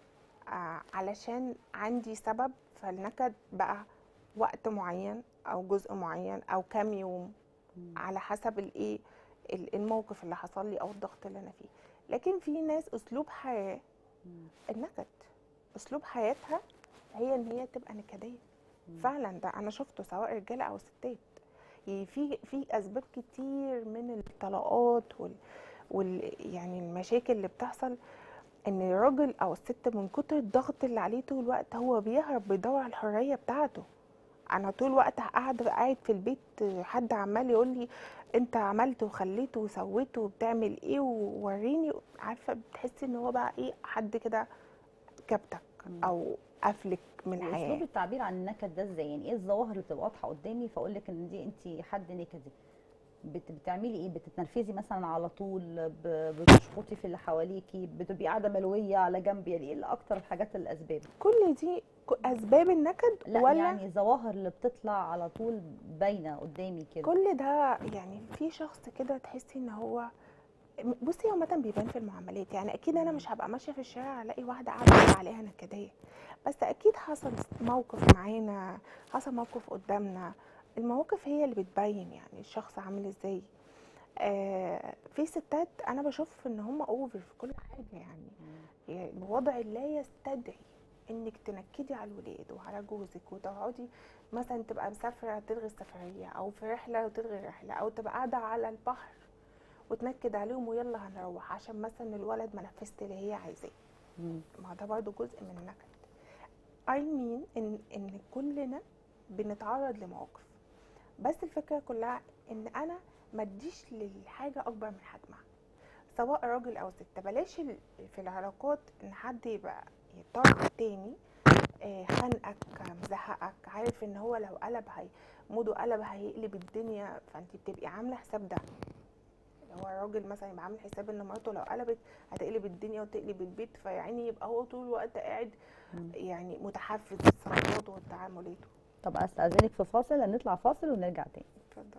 آه علشان عندي سبب فالنكد بقى وقت معين او جزء معين او كام يوم مم. على حسب الايه ال- الموقف اللي حصل لي او الضغط اللي انا فيه لكن في ناس اسلوب حياه مم. النكد اسلوب حياتها هي ان هي تبقى نكديه مم. فعلا ده انا شفته سواء رجاله او ستات يعني في في اسباب كتير من الطلاقات وال, وال يعني المشاكل اللي بتحصل ان الراجل او الست من كتر الضغط اللي عليه طول الوقت هو بيهرب بيدور على الحريه بتاعته انا طول الوقت قاعد قاعد في البيت حد عمال يقول لي انت عملت وخليت وسويت وبتعمل ايه ووريني عارفه بتحسي ان هو بقى ايه حد كده كبتك مم. او قفلك من اسلوب الحياه التعبير عن النكد ده ازاي يعني ايه الظواهر اللي بتبقى واضحه قدامي فاقول لك ان دي انت حد نكدي بت بتعملي ايه بتتنرفزي مثلا على طول ب- بتشخطي في اللي حواليكي بتبقي قاعده ملويه على جنب يعني ايه اللي اكتر الحاجات الاسباب كل دي ك- اسباب النكد لا ولا يعني ظواهر اللي بتطلع على طول باينه قدامي كده كل ده يعني في شخص كده تحسي ان هو بصي عامة بيبان في المعاملات يعني اكيد انا مش هبقى ماشيه في الشارع الاقي واحده قاعده أقول عليها نكديه بس اكيد حصل موقف معانا حصل موقف قدامنا المواقف هي اللي بتبين يعني الشخص عامل ازاي آه في ستات انا بشوف ان هم اوفر في كل حاجه يعني يعني الوضع لا يستدعي انك تنكدي على الولاد وعلى جوزك وتقعدي مثلا تبقى مسافره تلغي السفريه او في رحله وتلغي الرحله او تبقى قاعده على البحر وتنكد عليهم ويلا هنروح عشان مثلا الولد ما نفذت اللي هي عايزاه مم. ما ده برضو جزء من النكد I mean ان ان كلنا بنتعرض لمواقف بس الفكره كلها ان انا ما اديش للحاجه اكبر من حجمها سواء راجل او ست بلاش ال- في العلاقات ان حد يبقى الطرف التاني آه، خانقك مزهقك عارف ان هو لو قلب هي موده قلب هيقلب الدنيا فانت بتبقي عامله حساب ده هو الراجل مثلا يبقى عامل حساب ان مراته لو قلبت هتقلب الدنيا وتقلب البيت فيعني يبقى هو طول الوقت قاعد مم. يعني متحفز في تصرفاته وتعاملاته طب استاذنك في فاصل هنطلع فاصل ونرجع تاني اتفضل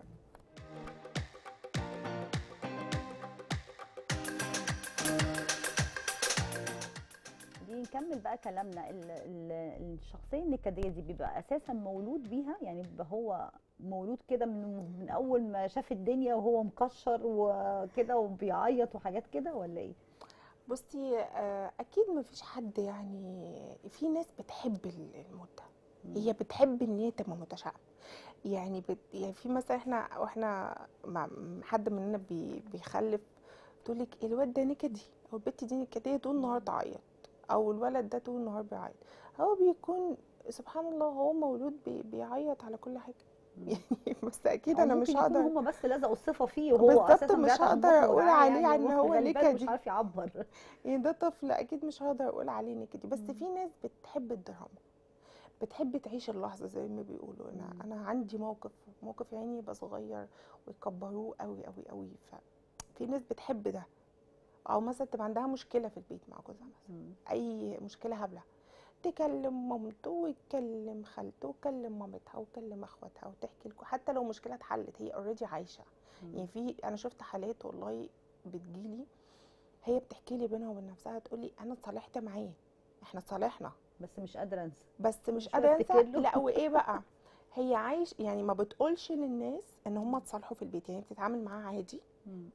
دي نكمل بقى كلامنا ال- ال- الشخصيه النكديه دي بيبقى اساسا مولود بيها يعني بيبقى هو مولود كده من من اول ما شاف الدنيا وهو مكشر وكده وبيعيط وحاجات كده ولا ايه؟ بصي آه، اكيد مفيش حد يعني في ناس بتحب ال- المود ده هي بتحب ان هي تبقى متشائمه يعني بت... يعني في مثلا احنا واحنا مع حد مننا بي... بيخلف تقول لك الواد ده نكدي او البت دي نكديه طول النهار تعيط او الولد ده طول النهار بيعيط هو بيكون سبحان الله هو مولود بي... بيعيط على كل حاجه يعني بس اكيد أو انا ممكن مش يكون هقدر هم بس لزقوا الصفه فيه وهو بالظبط اساسا مش بيعيط عشان هقدر بطنه أقول وجعاه عليه يعني عن وهو هو غلبان نكدي. ومش عارف يعبر يعني ده طفل اكيد مش هقدر اقول عليه نكدي بس مم. في ناس بتحب الدراما بتحب تعيش اللحظه زي ما بيقولوا انا مم. انا عندي موقف موقف يعني يبقى صغير ويكبروه قوي قوي قوي ففي ناس بتحب ده او مثلا تبقى عندها مشكله في البيت مع جوزها مثلا مم. اي مشكله هبله تكلم مامته ويكلم خالته ويكلم مامتها ويكلم اخواتها وتحكي لكم حتى لو مشكله اتحلت هي اوريدي عايشه يعني في انا شفت حالات والله بتجيلي هي بتحكي لي بينها وبين نفسها تقول لي انا اتصالحت معاه احنا اتصالحنا بس مش قادره انسى بس مش مش قادره هفتكر انسى له. لا وايه بقى هي عايش يعني ما بتقولش للناس ان هم اتصالحوا في البيت يعني بتتعامل معاه عادي مم.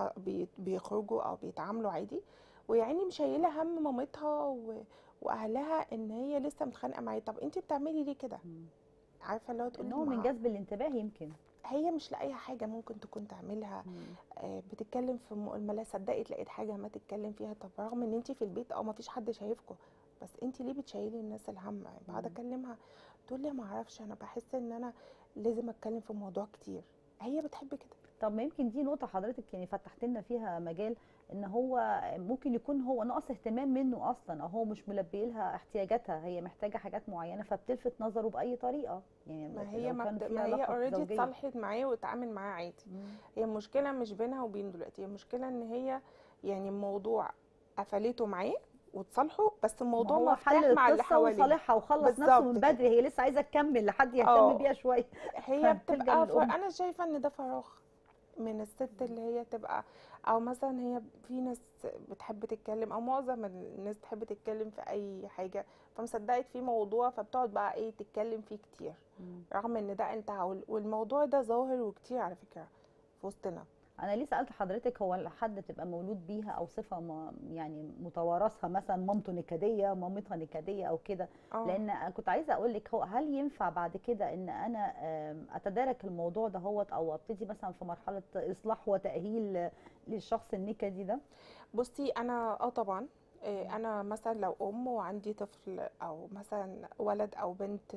وبيخرجوا او بيتعاملوا عادي ويعني مش شايله هم مامتها و... واهلها ان هي لسه متخانقه معاه طب انت بتعملي ليه كده مم. عارفه اللي هو تقولي نوع من ما- جذب الانتباه يمكن هي مش لاقيه حاجه ممكن تكون تعملها مم. آه، بتتكلم في م- ما صدقت لقيت حاجه ما تتكلم فيها طب رغم ان انت في البيت او ما فيش حد شايفكم بس انت ليه بتشيلي الناس الهم بعد مم. اكلمها تقول لي ما اعرفش انا بحس ان انا لازم اتكلم في موضوع كتير هي بتحب كده طب ما يمكن دي نقطة حضرتك يعني فتحت لنا فيها مجال ان هو ممكن يكون هو ناقص اهتمام منه اصلا او هو مش ملبي لها احتياجاتها هي محتاجة حاجات معينة فبتلفت نظره بأي طريقة يعني ما هي لو ما, كان بت... في ما هي علاقة اوريدي زوجية. اتصالحت معاه واتعامل معاه عادي مم. هي المشكله مش بينها وبين دلوقتي هي المشكله ان هي يعني الموضوع قفلته معاه وتصالحوا بس ما الموضوع هو مفتوح حل مع اللي القصة حواليه وصالحها وخلص نفسه بالظبط من كده. بدري هي لسه عايزة تكمل لحد يهتم اه. بيها شوية هي فبتلجأ بتبقى ف... للأم. انا شايفه ان ده فراغ من الست اللي هي تبقى او مثلا هي في ناس بتحب تتكلم او معظم الناس تحب تتكلم في اي حاجه فمصدقت في موضوع فبتقعد بقى ايه تتكلم فيه كتير مم. رغم ان ده انتهى وال- والموضوع ده ظاهر وكتير على فكره في وسطنا انا ليه سالت حضرتك هو الحد بتبقى مولود بيها او صفه ما يعني متوارثها مثلا مامته نكديه مامتها نكديه او كده اه لان كنت عايزه اقول لك هو هل ينفع بعد كده ان انا آم، اتدارك الموضوع ده هوت او ابتدي مثلا في مرحله اصلاح وتاهيل للشخص النكدي ده بصي انا اه طبعا إيه، انا مثلا لو ام وعندي طفل او مثلا ولد او بنت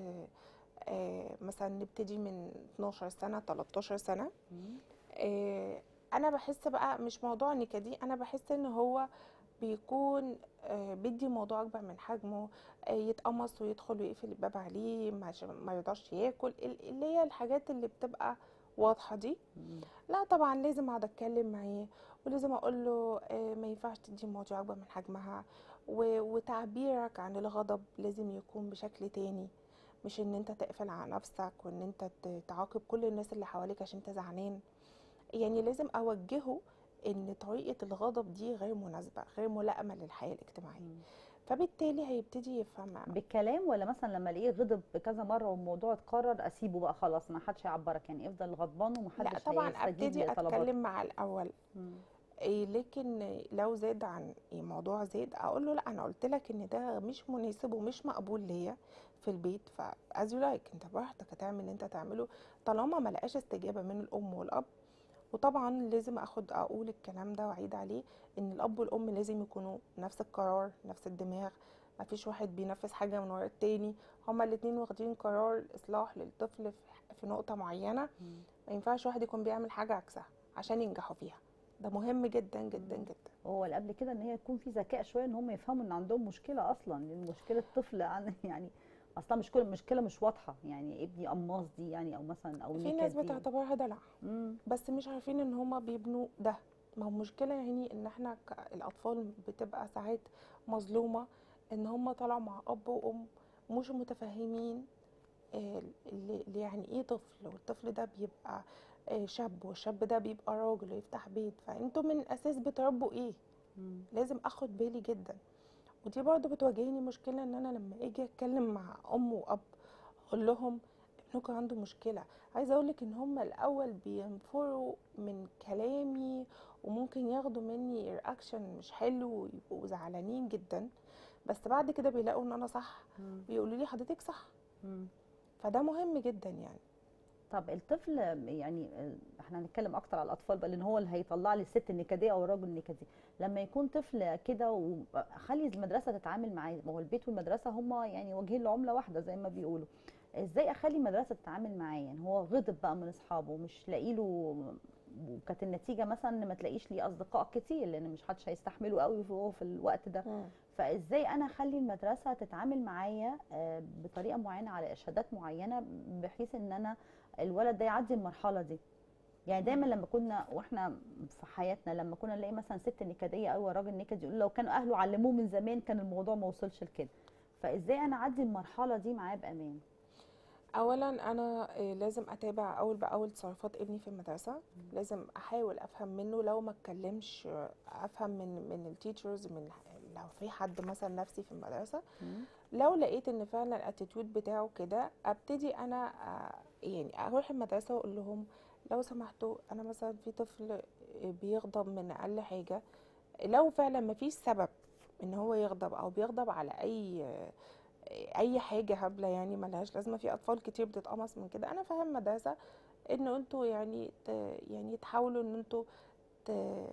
آه، مثلا نبتدي من 12 سنه 13 سنه آه، انا بحس بقى مش موضوع نكدي انا بحس ان هو بيكون آه، بيدي موضوع اكبر من حجمه آه، يتقمص ويدخل ويقفل الباب عليه ما عش- ما يرضاش ياكل ال- اللي هي الحاجات اللي بتبقى واضحه دي مم. لا طبعا لازم اقعد اتكلم معاه ولازم اقول له آه، ما ينفعش تدي مواضيع اكبر من حجمها و- وتعبيرك عن الغضب لازم يكون بشكل تاني مش ان انت تقفل على نفسك وان انت ت- تعاقب كل الناس اللي حواليك عشان انت زعلان يعني لازم اوجهه ان طريقة الغضب دي غير مناسبة غير ملائمة للحياة الاجتماعية مم. فبالتالي هيبتدي يفهم بالكلام ولا مثلا لما الاقيه غضب كذا مره والموضوع اتكرر اسيبه بقى خلاص ما حدش هيعبرك يعني افضل غضبان لا ومحدش طبعا هيستجيب ابتدي لطلباتك اتكلم مع الاول مم. إيه لكن لو زاد عن إيه موضوع زاد اقول له لا انا قلت لك ان ده مش مناسب ومش مقبول ليا في البيت ف as you like انت براحتك هتعمل اللي انت تعمله طالما ما لقاش استجابه من الام والاب وطبعا لازم اخد اقول الكلام ده واعيد عليه ان الاب والام لازم يكونوا نفس القرار نفس الدماغ ما فيش واحد بينفذ حاجه من ورا التاني هما الاتنين واخدين قرار اصلاح للطفل في- في نقطه معينه مم. ما ينفعش واحد يكون بيعمل حاجه عكسها عشان ينجحوا فيها ده مهم جدا جدا مم. جدا هو اللي قبل كده ان هي يكون في ذكاء شويه ان هم يفهموا ان عندهم مشكله اصلا لان مشكله الطفل عن- يعني اصلا مش كل مشكله مش واضحه يعني ابني قماص دي يعني او مثلا او في ناس نكد دي. بتعتبرها دلع مم. بس مش عارفين ان هما بيبنوا ده ما هو المشكله يعني ان احنا ك- الاطفال بتبقى ساعات مظلومه ان هما طلعوا مع اب وام مش متفاهمين آه، اللي اللي يعني ايه طفل والطفل ده بيبقى آه، شاب والشاب ده بيبقى راجل ويفتح بيت فانتوا من الاساس بتربوا ايه مم. لازم اخد بالي جدا ودي برضو بتواجهني مشكله ان انا لما اجي اتكلم مع ام واب اقول لهم ابنكم عنده مشكله عايزه اقول لك ان هم الاول بينفروا من كلامي وممكن ياخدوا مني رياكشن مش حلو ويبقوا زعلانين جدا بس بعد كده بيلاقوا ان انا صح مم. بيقولوا لي حضرتك صح مم. فده مهم جدا يعني طب الطفل يعني احنا هنتكلم اكتر على الاطفال بقى لان هو اللي هيطلع لي الست النكديه او الراجل النكدي لما يكون طفل كده وخلي المدرسه تتعامل معاه ما هو البيت والمدرسه هما يعني وجهين لعمله واحده زي ما بيقولوا ازاي اخلي المدرسه تتعامل معاه يعني هو غضب بقى من اصحابه مش لاقي له وكانت النتيجه مثلا ان ما تلاقيش ليه اصدقاء كتير لان مش حدش هيستحمله قوي وهو في الوقت ده فازاي انا اخلي المدرسه تتعامل معايا آه، بطريقه معينه على ارشادات معينه بحيث ان انا الولد ده يعدي المرحله دي يعني دايما لما كنا واحنا في حياتنا لما كنا نلاقي مثلا ست نكديه او راجل نكدي يقول لو كانوا اهله علموه من زمان كان الموضوع ما وصلش لكده فازاي انا اعدي المرحله دي معاه بامان اولا انا آه، لازم اتابع اول باول تصرفات ابني في المدرسه لازم احاول افهم منه لو ما اتكلمش آه، افهم من من التيتشرز من لو في حد مثلا نفسي في المدرسه لو لقيت ان فعلا الاتيتيود بتاعه كده ابتدي انا آه، يعني اروح المدرسه واقول لهم لو سمحتوا انا مثلا في طفل بيغضب من اقل حاجه لو فعلا مفيش سبب ان هو يغضب او بيغضب على اي اي حاجه هبله يعني ملهاش لازمه في اطفال كتير بتتقمص من كده انا فاهم مدرسه ان انتوا يعني ت يعني تحاولوا ان انتوا ت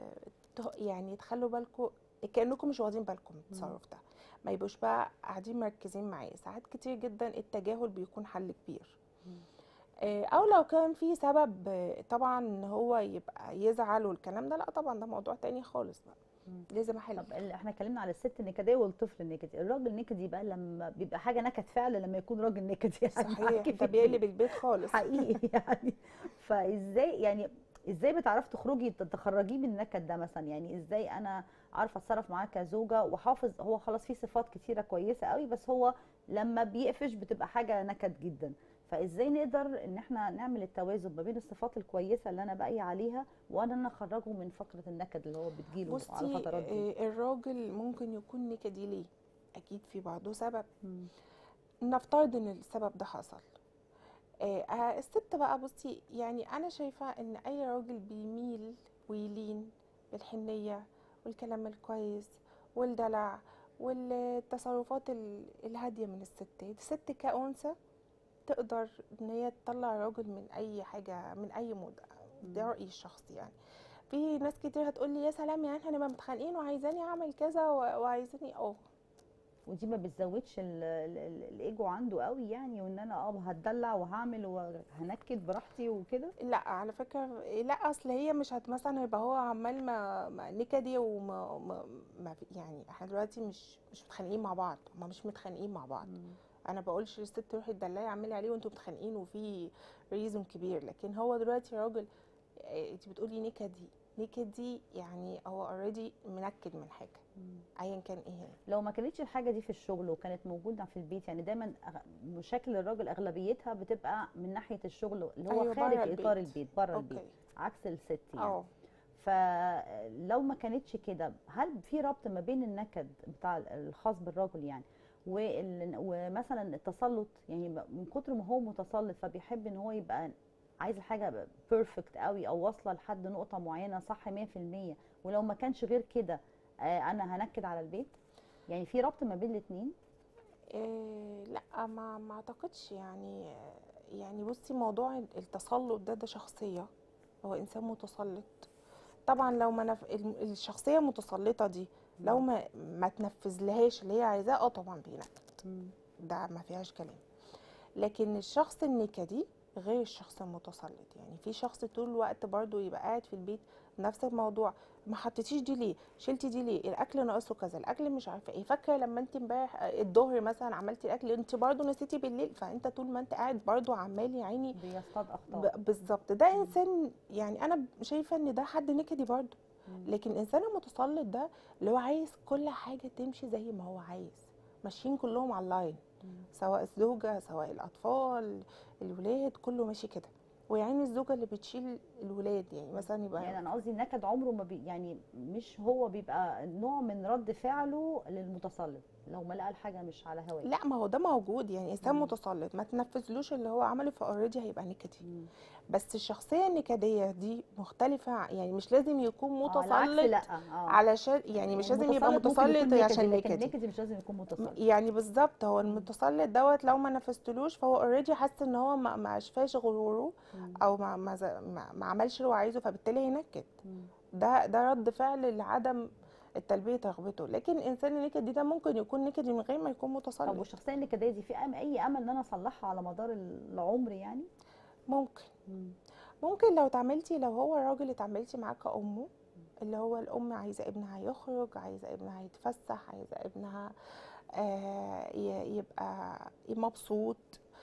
ت- يعني تخلوا بالكم كانكم مش واخدين بالكم من التصرف ده ما يبقوش بقى قاعدين مركزين معاه ساعات كتير جدا التجاهل بيكون حل كبير مم. آه، او لو كان في سبب آه، طبعا ان هو يبقى يزعل والكلام ده لا طبعا ده موضوع تاني خالص بقى مم. لازم احل طب ال- احنا اتكلمنا على الست النكديه والطفل النكدي الراجل النكدي بقى لما بيبقى حاجه نكد فعلا لما يكون راجل نكدي يعني صحيح معاكي ده في بيقلب البيت خالص حقيقي يعني فازاي يعني ازاي بتعرفي تخرجي تخرجيه من النكد ده مثلا يعني ازاي انا عارفه اتصرف معاه كزوجه وحافظ هو خلاص فيه صفات كتيره كويسه قوي بس هو لما بيقفش بتبقى حاجه نكد جدا فازاي نقدر ان احنا نعمل التوازن ما بين الصفات الكويسه اللي انا باقي عليها وانا انا اخرجه من فقره النكد اللي هو بتجيله على بصي الفترات دي آه، الراجل ممكن يكون نكدي ليه اكيد في بعضه سبب مم. نفترض ان السبب ده حصل آه، آه، الست بقى بصي يعني انا شايفه ان اي راجل بيميل ويلين بالحنية والكلام الكويس والدلع والتصرفات ال- الهادية من الست الست كأنثى تقدر ان هي تطلع الراجل من اي حاجة من اي مود ده رأيي الشخصي يعني في ناس كتير هتقول لي يا سلام يعني احنا نبقى متخانقين وعايزاني اعمل كذا و- وعايزاني اه ودي ما بتزودش ال- ال- ال- الايجو عنده قوي يعني وان انا اه هتدلع وهعمل وهنكد براحتي وكده لا على فكرة لا اصل هي مش هت مثلا يبقى هو عمال ما, ما نكدي وما ما ما في- يعني احنا دلوقتي مش مش متخانقين مع بعض هما مش متخانقين مع بعض انا بقولش للست روحي تدلعي اعملي عليه وانتوا متخانقين وفي ريزون كبير لكن هو دلوقتي راجل آه، انت بتقولي نكدي نكدي يعني هو اوريدي منكد من حاجه ايا كان ايه هي لو ما كانتش الحاجه دي في الشغل وكانت موجوده في البيت يعني دايما أغ- مشاكل الراجل اغلبيتها بتبقى من ناحيه الشغل اللي هو أيوة، خارج برا اطار البيت. البيت بره البيت اوكي عكس الست يعني اه فلو ما كانتش كده هل في ربط ما بين النكد بتاع الخاص بالراجل يعني وال- ومثلا التسلط يعني من كتر ما هو متسلط فبيحب ان هو يبقى عايز الحاجه بيرفكت قوي او واصله لحد نقطه معينه صح 100% ولو ما كانش غير كده آه، انا هنكد على البيت يعني في ربط ما بين الاثنين إيه لا ما ما اعتقدش يعني يعني بصي موضوع التسلط ده ده شخصيه هو انسان متسلط طبعا لو ما نف... ال- الشخصيه المتسلطه دي لو ما ما تنفذلهاش اللي هي عايزاه اه طبعا بينكد ده ما فيهاش كلام لكن الشخص النكدي غير الشخص المتسلط يعني في شخص طول الوقت برضو يبقى قاعد في البيت نفس الموضوع ما حطيتيش دي ليه شلتي دي ليه الاكل ناقصه كذا الاكل مش عارفه ايه فاكره لما انت امبارح الظهر مثلا عملتي الاكل انت برضو نسيتي بالليل فانت طول ما انت قاعد برضو عمال يا عيني بيصطاد اخطاء ب- بالظبط ده انسان يعني انا شايفه ان ده حد نكدي برضو مم. لكن الانسان المتسلط ده اللي هو عايز كل حاجه تمشي زي ما هو عايز ماشيين كلهم على اللاين مم. سواء الزوجه سواء الاطفال الولاد كله ماشي كده ويعني الزوجه اللي بتشيل الولاد يعني مثلا يبقى يعني انا قصدي النكد عمره ما بي يعني مش هو بيبقى نوع من رد فعله للمتسلط لو ما لقى الحاجه مش على هواه لا ما هو ده موجود يعني انسان مم. متسلط ما تنفذلوش اللي هو عمله فاوريدي هيبقى نكدي مم. بس الشخصيه النكديه دي مختلفه ع- يعني مش لازم يكون آه، العكس متسلط لا اه علشان يعني مش لازم يبقى المتسلط ممكن يكون متسلط عشان لكن نكدي النكدي مش لازم يكون متسلط يعني بالظبط هو المتسلط دوت لو ما نفذتلوش فهو اوريدي حاسس ان هو ما ما اشفاش غروره مم. او ما ما, ز- ما, ما عملش اللي هو عايزه فبالتالي هينكد مم. ده ده رد فعل لعدم التلبيه رغبته لكن الانسان النكدي ده ممكن يكون نكدي من غير ما يكون طب متسلط والشخصيه النكديه دي في أم اي امل ان انا اصلحها على مدار العمر يعني ممكن مم. ممكن لو اتعاملتي لو هو راجل اتعاملتي معاه كأمه اللي هو الأم عايزة ابنها يخرج عايزة ابنها يتفسح عايزة ابنها آه ي- يبقى مبسوط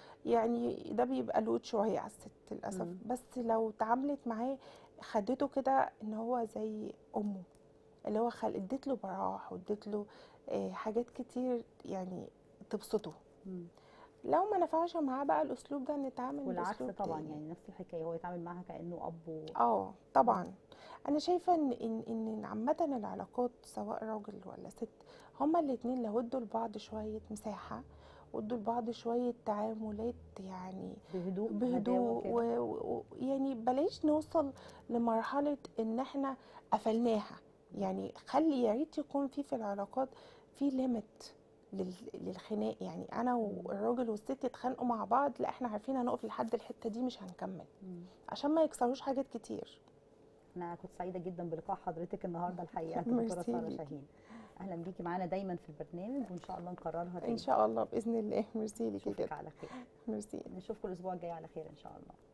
يعني ده بيبقى لود شوية على الست للأسف مم. بس لو اتعاملت معاه خدته كده ان هو زي أمه اللي هو خل اديت له براح واديت له آه حاجات كتير يعني تبسطه مم. لو ما نفعش معاه بقى الأسلوب ده نتعامل والعكس بأسلوب طبعا تاني. يعني نفس الحكايه هو يتعامل معاها كانه اب و... اه طبعا انا شايفه ان ان ان عامه العلاقات سواء راجل ولا ست هما الاتنين لو ادوا لبعض شويه مساحه وادوا لبعض شويه تعاملات يعني بهدوء بهدوء كده. ويعني بلاش نوصل لمرحله ان احنا قفلناها يعني خلي يا ريت يكون في في العلاقات في ليميت للخناق يعني انا والراجل والست يتخانقوا مع بعض لا احنا عارفين هنقف لحد الحته دي مش هنكمل مم. عشان ما يكسروش حاجات كتير انا كنت سعيده جدا بلقاء حضرتك النهارده الحقيقه دكتوره ميرسي ساره ليكي. شاهين اهلا بيكي معانا دايما في البرنامج وان شاء الله نكررها تاني ان شاء الله باذن الله ميرسي ليكي نشوفك جدا على خير ميرسي نشوفكم الاسبوع الجاي على خير ان شاء الله